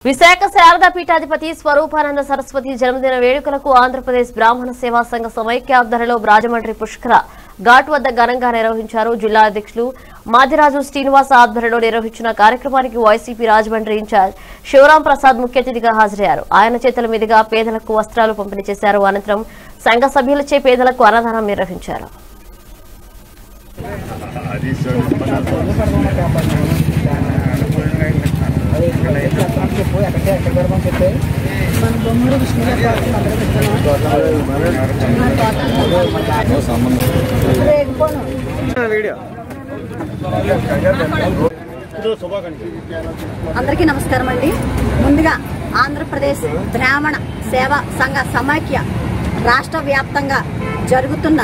విశాఖ శారదా పీఠాధిపతి స్వరూపానంద సరస్వతి జన్మదిన వేడుకలకు ఆంధ్రప్రదేశ్ బ్రాహ్మణ సేవా సంఘ సమైక్య ఆధ్వర్యంలో రాజమండ్రి పుష్కర ఘాట్ వద్ద ఘనంగా నిర్వహించారు జిల్లా అధ్యక్షులు మాదిరాజు శ్రీనివాస ఆధ్వర్యంలో నిర్వహించిన కార్యక్రమానికి వైసీపీ రాజమండ్రి ఇన్ఛార్జ్ శివరాం ప్రసాద్ ముఖ్య అతిథిగా హాజరయ్యారు ఆయన చేతుల మీదుగా పేదలకు వస్త్రాలు పంపిణీ చేశారు అనంతరం సంఘ సభ్యులచే పేదలకు అన్నదానం నిర్వహించారు అందరికీ నమస్కారం అండి ముందుగా ఆంధ్రప్రదేశ్ బ్రాహ్మణ సేవా సంఘ సమాఖ్య రాష్ట్ర వ్యాప్తంగా జరుగుతున్న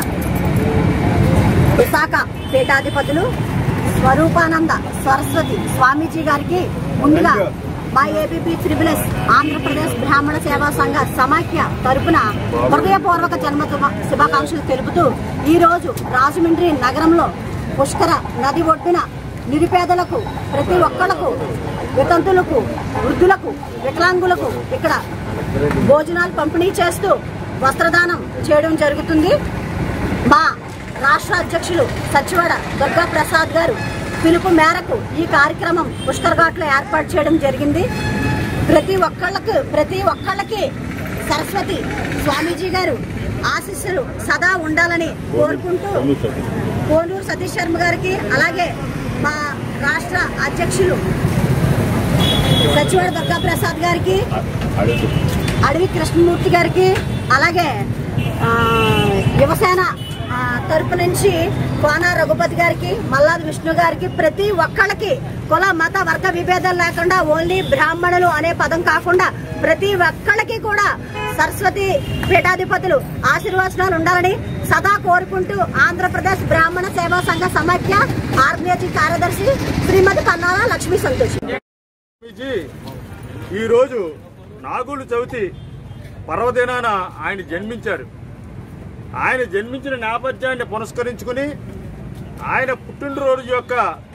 విశాఖ పీఠాధిపతులు స్వరూపానంద సరస్వతి స్వామీజీ గారికి ముందుగా మా ఏబీపీ త్రిబులెస్ ఆంధ్రప్రదేశ్ బ్రాహ్మణ సేవా సంఘ సమాఖ్య తరపున హృదయపూర్వక జన్మ శుభ- శుభాకాంక్షలు తెలుపుతూ ఈ రోజు రాజమండ్రి నగరంలో పుష్కర నది ఒడ్డున నిరుపేదలకు ప్రతి ఒక్కళ్లకు వితంతులకు వృద్ధులకు వికలాంగులకు ఇక్కడ భోజనాలు పంపిణీ చేస్తూ వస్త్రదానం చేయడం జరుగుతుంది మా రాష్ట్ర అధ్యక్షులు సచివాడ దుర్గా ప్రసాద్ గారు పిలుపు మేరకు ఈ కార్యక్రమం పుష్కర్ ఘాట్లో ఏర్పాటు చేయడం జరిగింది ప్రతి ఒక్కళ్ళకి ప్రతి ఒక్కళ్ళకి సరస్వతి స్వామీజీ గారు ఆశీస్సులు సదా ఉండాలని కోరుకుంటూ కోనూరు సతీష్ శర్మ గారికి అలాగే మా రాష్ట్ర అధ్యక్షులు సచివాడ దుర్గా ప్రసాద్ గారికి అడవి కృష్ణమూర్తి గారికి అలాగే ఆ, యువసేన ఆ, తరపు నుంచి కోన రఘుపతి గారికి మల్లాది విష్ణు గారికి ప్రతి ఒక్కళ్ళకి కుల మత వర్గ విభేదాలు లేకుండా ఓన్లీ బ్రాహ్మణులు అనే పదం కాకుండా ప్రతి ఒక్కళ్ళకి కూడా సరస్వతి పీఠాధిపతులు ఆశీర్వచనాలు ఉండాలని సదా కోరుకుంటూ ఆంధ్రప్రదేశ్ బ్రాహ్మణ సేవా సంఘ సమాఖ్య ఆర్గనైజింగ్ కార్యదర్శి శ్రీమతి పన్నాల లక్ష్మీ సంతోష్ స్వామీజీ ఈరోజు నాగులు చవితి పర్వదినాన ఆయన జన్మించారు ఆయన జన్మించిన నేపథ్యాన్ని పురస్కరించుకుని ఆయన పుట్టినరోజు యొక్క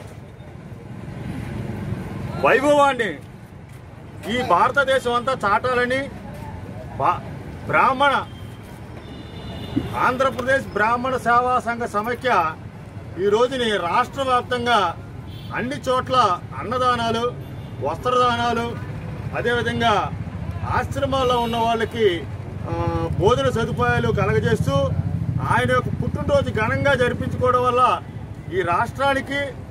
వైభవాన్ని ఈ భారతదేశం అంతా చాటాలని బా- బ్రాహ్మణ ఆంధ్రప్రదేశ్ బ్రాహ్మణ సేవా సంఘ సమైక్య ఈ రోజుని రాష్ట్ర వ్యాప్తంగా అన్ని చోట్ల అన్నదానాలు వస్త్రదానాలు అదేవిధంగా ఆశ్రమాల్లో ఉన్న వాళ్ళకి ఆ, భోజన సదుపాయాలు కలగజేస్తూ ఆయన యొక్క పుట్టినరోజు ఘనంగా జరిపించుకోవడం వల్ల ఈ రాష్ట్రానికి